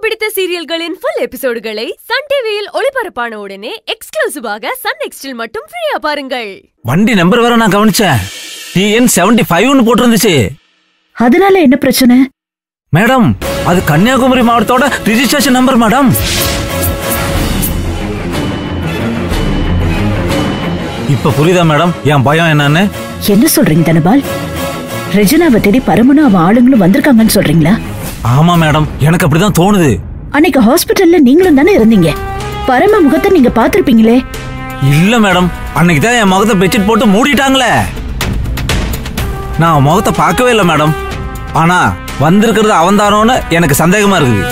பிடித்த சீரியல்களின் full எபிசோடுகளை Sun டிவியில் ஒளிபரப்பான உடனே எக்ஸ்க்ளூசிவாக சன் நெக்ஸ்டில் மட்டும் ஃப்ரீயா பாருங்கள் வண்டி நம்பர் வேற நான் கவனிச்சேன் டிஎன் செவன்டி ஃபைவ்னு போட்டிருந்துச்சு அதனால என்ன பிரச்சனை மேடம் அது கன்னியாகுமரி மாவட்டத்தோட ரிஜிஸ்ட்ரேஷன் நம்பர் மேடம் இப்ப புரியுதா மேடம் என் பயம் என்னன்னு என்ன சொல்றீங்க தனபால் ரெஜினாவை தேடி பரமனும் அவன் ஆளுங்களும் வந்திருக்காங்கன்னு சொல்றீங்களா ஆமா மேடம் எனக்கு அப்படிதான் தோணுது அன்னைக்கு ஹாஸ்பிட்டல்ல நீங்களும் தானே இருந்தீங்க பரம முகத்தை நீங்க பாத்திருப்பீங்களே இல்ல மேடம் அன்னைக்கு தான் என் முகத்தை பெட்ஷீட் போட்டு மூடிட்டாங்களே நான் முகத்தை பார்க்கவே இல்லை மேடம் ஆனா வந்திருக்கிறது அவன்தானோன்னு எனக்கு சந்தேகமா இருக்குது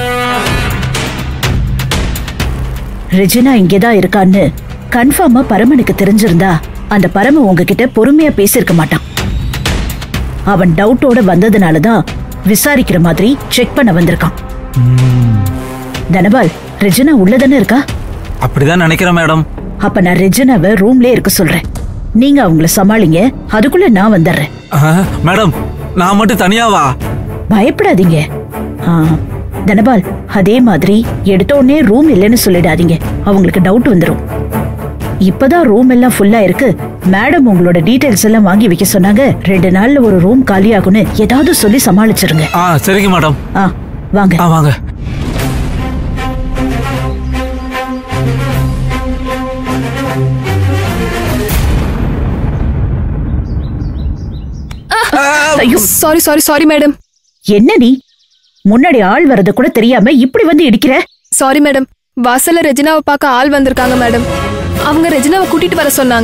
ரெஜினா இங்கேதான் இருக்கான்னு கன்ஃபார்மா பரமனுக்கு தெரிஞ்சிருந்தா அந்த பரம உங்ககிட்ட பொறுமையா பேசியிருக்க மாட்டான் அவன் டவுட்டோட வந்ததுனால தான் விசாரிக்கிற மாதிரி செக் பண்ண வந்திருக்கான் தனபால் ரெஜினா உள்ளதானே இருக்கா அப்படிதான் நினைக்கிறேன் மேடம் அப்ப நான் ரெஜினாவை ரூம்லயே இருக்க சொல்றேன் நீங்க அவங்கள சமாளிங்க அதுக்குள்ள நான் வந்துடுறேன் ஆஹ், மேடம் நான் மட்டும் தனியாவா பயப்படாதீங்க ஆ, தனபால் அதே மாதிரி எடுத்த உடனே ரூம் இல்லைன்னு சொல்லிடாதீங்க அவங்களுக்கு டவுட் வந்துடும் இப்பதான் ரூம் எல்லாம் ஃபுல்லா இருக்கு மேடம் உங்களோட டீடைல்ஸ் எல்லாம் வாங்கி வைக்க சொன்னாங்க ரெண்டு நாள்ல ஒரு ரூம் காலியாகும்னு ஏதாவது சொல்லி சமாளிச்சிருங்க ஆ சரிங்க மேடம் ஆ வாங்க ஆ வாங்க ஐயோ சாரி சாரி சாரி மேடம் என்ன நீ முன்னாடி ஆள் வர்றது கூட தெரியாம இப்படி வந்து இடிக்கிற சாரி மேடம் வாசல்ல ரெஜினாவை பார்க்க ஆள் வந்திருக்காங்க மேடம் அவங்க ரெஜினாவை கூட்டிட்டு வர சொன்னாங்க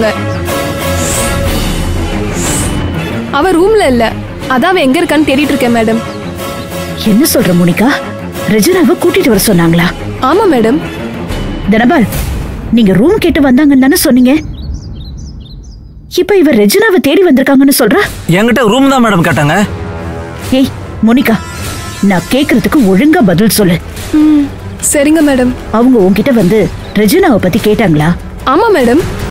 அவ ரூம்ல இல்ல அதான் அவ எங்க இருக்கான்னு தேடிட்டு இருக்கேன் மேடம் என்ன சொல்ற மோனிகா ரெஜினாவை கூட்டிட்டு வர சொன்னாங்களா ஆமா மேடம் தனபால் நீங்க ரூம் கேட்டு வந்தாங்கன்னு தானே சொன்னீங்க இப்ப இவ ரெஜினாவை தேடி வந்திருக்காங்கன்னு சொல்றா என்கிட்ட ரூம் தான் மேடம் கேட்டாங்க ஏய் மோனிகா நான் கேக்குறதுக்கு ஒழுங்கா பதில் சொல்லு ம், சரிங்க மேடம் அவங்க உன்கிட்ட வந்து ரெஜினாவை பத்தி கேட்டாங்களா ஆமா மேடம்